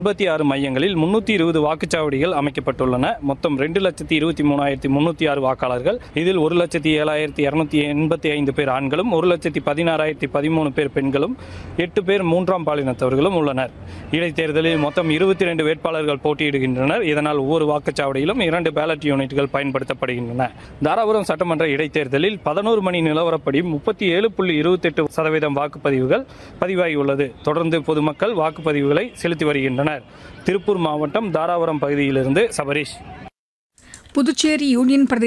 எண்பத்தி ஆறு மையங்களில் முன்னூற்றி இருபது வாக்குச்சாவடிகள் அமைக்கப்பட்டுள்ளன மொத்தம் ரெண்டு லட்சத்தி இருபத்தி மூணாயிரத்தி முன்னூற்றி ஆறு வாக்காளர்கள் இதில் ஒரு லட்சத்தி ஏழாயிரத்தி இரநூத்தி எண்பத்தி ஐந்து பேர் ஆண்களும் ஒரு லட்சத்தி பதினாறாயிரத்தி பதிமூணு பேர் பெண்களும் எட்டு பேர் மூன்றாம் பாலினத்தவர்களும் உள்ளனர் இடைத்தேர்தலில் மொத்தம் இருபத்தி ரெண்டு வேட்பாளர்கள் போட்டியிடுகின்றனர் இதனால் ஒவ்வொரு வாக்குச்சாவடியிலும் இரண்டு பேலட் யூனிட்கள் பயன்படுத்தப்படுகின்றன தாராபுரம் சட்டமன்ற இடைத்தேர்தலில் பதினோரு மணி நிலவரப்படி முப்பத்தி ஏழு புள்ளி இருபத்தெட்டு சதவீதம் வாக்குப்பதிவுகள் பதிவாகியுள்ளது தொடர்ந்து பொதுமக்கள் வாக்குப்பதிவுகளை செலுத்தி வருகின்றனர் திருப்பூர் மாவட்டம் தாராபுரம் பகுதியிலிருந்து சபரீஷ் புதுச்சேரி யூனியன் பிரதேச